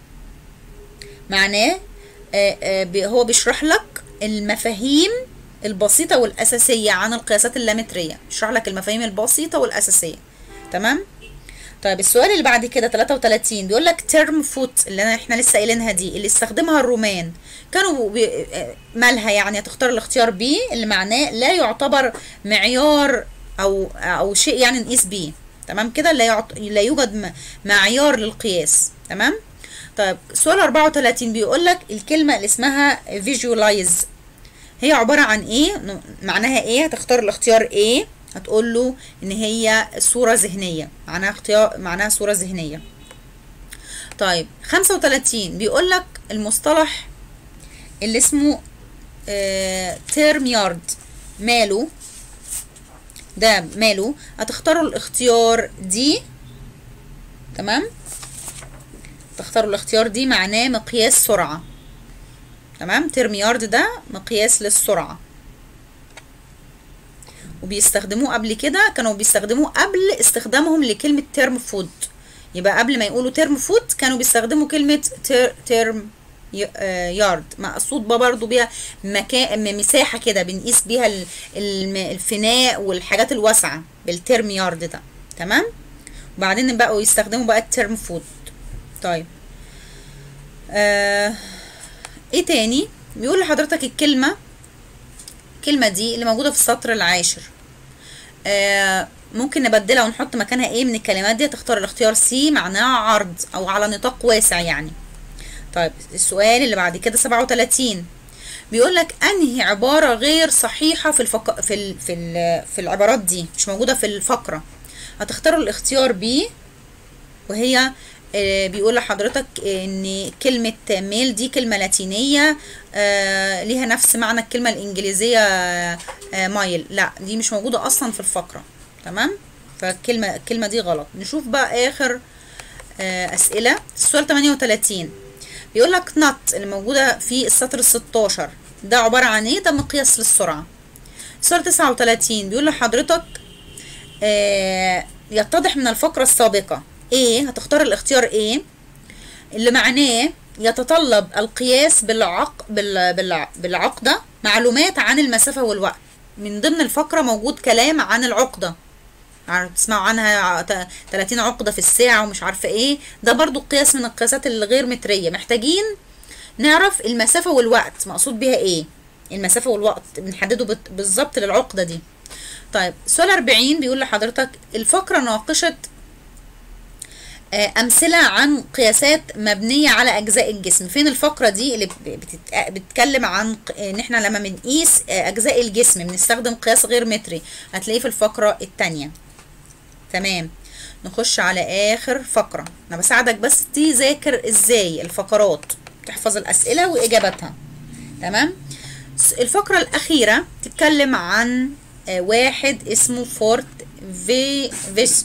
معناه آه، آه، بي- هو بيشرح لك المفاهيم البسيطة والأساسية عن القياسات اللامترية بيشرح لك المفاهيم البسيطة والأساسية تمام طيب السؤال اللي بعد كده 33 بيقول لك ترم فوت اللي أنا احنا لسه قايلينها دي اللي استخدمها الرومان كانوا بي آه، مالها يعني هتختار الاختيار بي اللي معناه لا يعتبر معيار او او شيء يعني نقيس بيه تمام كده لا يعط... لا يوجد م- معيار للقياس تمام طيب سؤال 34 بيقول لك الكلمة اللي اسمها visualize هي عبارة عن ايه ن- معناها ايه هتختار الاختيار ايه هتقول له ان هي صورة ذهنية معناها اختيار معناها صورة ذهنية طيب 35 بيقول لك المصطلح اللي اسمه تيرم يارد ماله ده ماله هتختاروا الاختيار دي تمام تختاروا الاختيار دي معناه مقياس سرعة تمام ترم يارد ده مقياس للسرعة وبيستخدموه قبل كده كانوا بيستخدموه قبل استخدامهم لكلمة ترم فود يبقى قبل ما يقولوا ترم فود كانوا بيستخدموا كلمة تر ترم يارد مقصود بقى برضو بيها مكان مساحة كده بنقيس بيها ال- الم- الفناء والحاجات الواسعة بالترم يارد ده تمام وبعدين بقوا يستخدموا بقى الترم فود طيب آه ايه تاني بيقول لحضرتك الكلمة الكلمة دي اللي موجودة في السطر العاشر آه ممكن نبدلها ونحط مكانها ايه من الكلمات دي تختار الاختيار سي معناها عرض او على نطاق واسع يعني طيب السؤال اللي بعد كده 37 بيقول لك انهي عبارة غير صحيحة في الفق... في ال... في ال... في العبارات دي مش موجودة في الفقرة هتختاروا الاختيار بي وهي آه، بيقول لحضرتك ان كلمة ميل دي كلمة لاتينية آه، ليها نفس معنى الكلمة الانجليزية آه، مايل لا دي مش موجودة اصلا في الفقرة تمام فالكلمة الكلمة دي غلط نشوف بقى اخر آه، اسئلة السؤال 38 بيقول لك نط اللي موجودة في السطر ال 16 ده عبارة عن ايه ده مقياس للسرعة السؤال 39 بيقول لحضرتك آه، يتضح من الفقرة السابقة ايه هتختار الاختيار ايه اللي معناه يتطلب القياس بالعق بال... بال... بالعقدة معلومات عن المسافة والوقت من ضمن الفقرة موجود كلام عن العقدة عارف- تسمعوا عنها ت- 30 عقدة في الساعة ومش عارفة ايه ده برضو قياس من القياسات الغير مترية محتاجين نعرف المسافة والوقت مقصود بيها ايه المسافة والوقت بنحدده بت- بالظبط للعقدة دي طيب سؤال 40 بيقول لحضرتك الفقرة ناقشت آه، أمثلة عن قياسات مبنية على أجزاء الجسم فين الفقرة دي اللي بت- بتت- بتتكلم عن ق- إن إحنا لما بنقيس آه، أجزاء الجسم بنستخدم قياس غير متري هتلاقيه في الفقرة التانية تمام نخش على آخر فقرة أنا بساعدك بس تذاكر إزاي الفقرات تحفظ الأسئلة وإجاباتها تمام س- الفقرة الأخيرة تتكلم عن آه، واحد اسمه فورت في فيس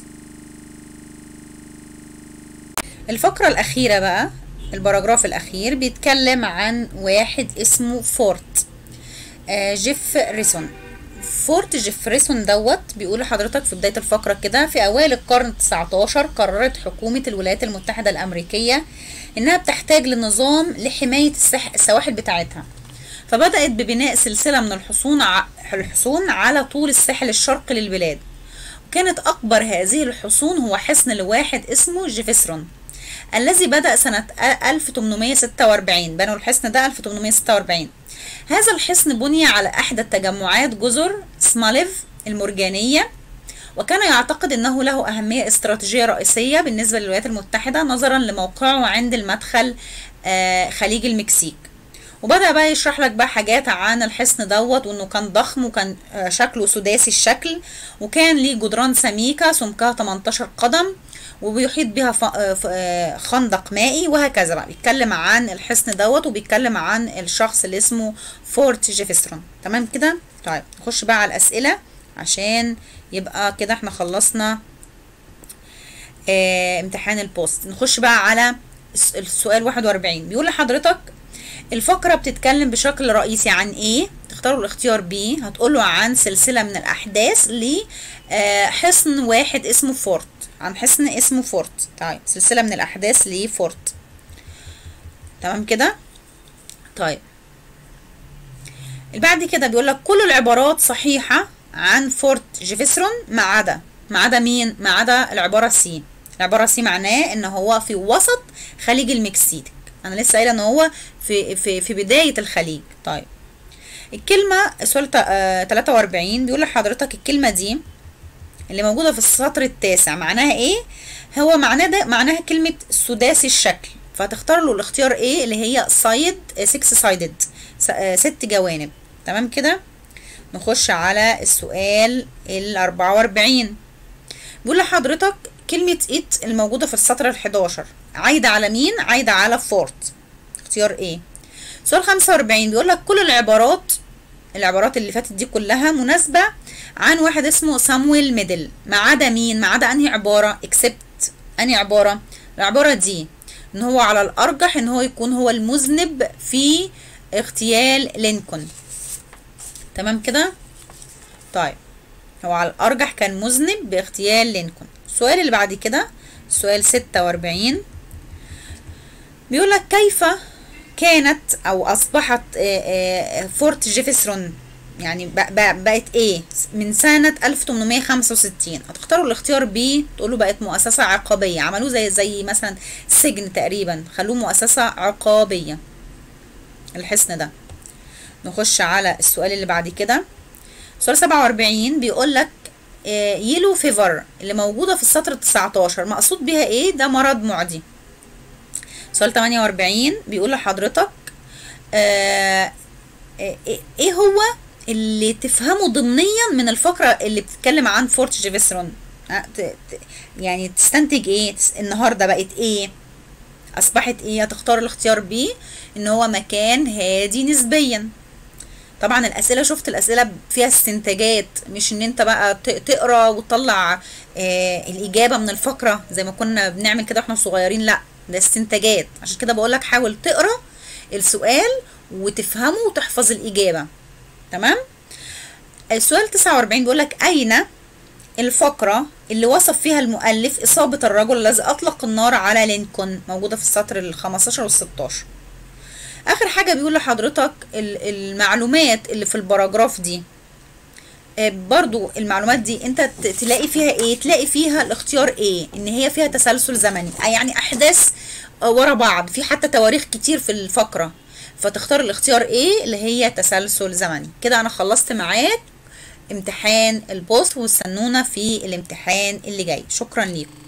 الفقرة الأخيرة بقى البراجراف الأخير بيتكلم عن واحد اسمه فورت آه جيفرسون فورت جيفرسون دوت بيقول لحضرتك في بداية الفقرة كده في أوائل القرن التسعتاشر قررت حكومة الولايات المتحدة الأمريكية إنها بتحتاج لنظام لحماية السح... السواحل بتاعتها فبدأت ببناء سلسلة من الحصون ع... الحصون على طول الساحل الشرقي للبلاد وكانت أكبر هذه الحصون هو حصن لواحد اسمه جيفسرون الذي بدأ سنة 1846 بنوا الحصن ده 1846 هذا الحصن بني على إحدى التجمعات جزر سماليف المرجانية وكان يعتقد أنه له أهمية استراتيجية رئيسية بالنسبة للولايات المتحدة نظرا لموقعه عند المدخل آه، خليج المكسيك وبدأ بقى يشرح لك بقى حاجات عن الحصن دوت وانه كان ضخم وكان آه، شكله سداسي الشكل وكان ليه جدران سميكة سمكها 18 قدم وبيحيط بها خندق مائي وهكذا بقى بيتكلم عن الحصن دوت وبيتكلم عن الشخص اللي اسمه فورت جيفرسون تمام كده طيب نخش بقى على الاسئله عشان يبقى كده احنا خلصنا اه امتحان البوست نخش بقى على السؤال 41 بيقول لحضرتك الفقرة بتتكلم بشكل رئيسي عن ايه تختاروا الاختيار بي هتقولوا عن سلسلة من الأحداث لحصن واحد اسمه فورت عن حصن اسمه فورت طيب سلسلة من الأحداث لفورت تمام كده طيب بعد كده بيقول لك كل العبارات صحيحة عن فورت جيفرسون ما عدا ما عدا مين ما عدا العبارة سي العبارة سي معناه ان هو في وسط خليج المكسيك انا لسه قايله ان هو في في في بدايه الخليج طيب الكلمه سؤال 43 بيقول لحضرتك الكلمه دي اللي موجوده في السطر التاسع معناها ايه هو معناه ده معناها كلمه سداسي الشكل فتختار له الاختيار ايه اللي هي سايد 6 سايدد ست جوانب تمام كده نخش على السؤال ال 44 بيقول لحضرتك كلمة ات الموجودة في السطر ال 11 عايدة على مين؟ عايدة على فورت اختيار ايه؟ سؤال 45 بيقول لك كل العبارات العبارات اللي فاتت دي كلها مناسبة عن واحد اسمه سامويل ميدل ما عدا مين؟ ما عدا انهي عبارة؟ اكسبت انهي عبارة؟ العبارة دي ان هو على الارجح ان هو يكون هو المذنب في اغتيال لينكولن تمام كده؟ طيب هو على الارجح كان مذنب باغتيال لينكولن السؤال اللي بعد كده سؤال 46 بيقول لك كيف كانت او اصبحت فورت جيفرسون يعني بقت ايه من سنة 1865 هتختاروا الاختيار بي تقولوا بقت مؤسسة عقابية عملوه زي زي مثلا سجن تقريبا خلوه مؤسسة عقابية الحصن ده نخش على السؤال اللي بعد كده سؤال 47 بيقول لك يلو فيفر اللي موجودة في السطر 19 مقصود بيها ايه ده مرض معدي سؤال 48 بيقول لحضرتك آه ايه هو اللي تفهمه ضمنيا من الفقرة اللي بتتكلم عن فورت جيفرسون يعني تستنتج ايه النهاردة بقت ايه اصبحت ايه هتختار الاختيار بي ان هو مكان هادي نسبيا طبعا الاسئله شفت الاسئله فيها استنتاجات مش ان انت بقى تقرا وتطلع آه الاجابه من الفقره زي ما كنا بنعمل كده واحنا صغيرين لا ده استنتاجات عشان كده بقول لك حاول تقرا السؤال وتفهمه وتحفظ الاجابه تمام السؤال 49 بيقول لك اين الفقرة اللي وصف فيها المؤلف إصابة الرجل الذي أطلق النار على لينكولن موجودة في السطر ال 15 وال 16 اخر حاجه بيقول لحضرتك المعلومات اللي في الباراجراف دي برضو المعلومات دي انت تلاقي فيها ايه تلاقي فيها الاختيار ايه ان هي فيها تسلسل زمني يعني احداث ورا بعض في حتى تواريخ كتير في الفقره فتختار الاختيار ايه اللي هي تسلسل زمني كده انا خلصت معاك امتحان البوست واستنونا في الامتحان اللي جاي شكرا ليكم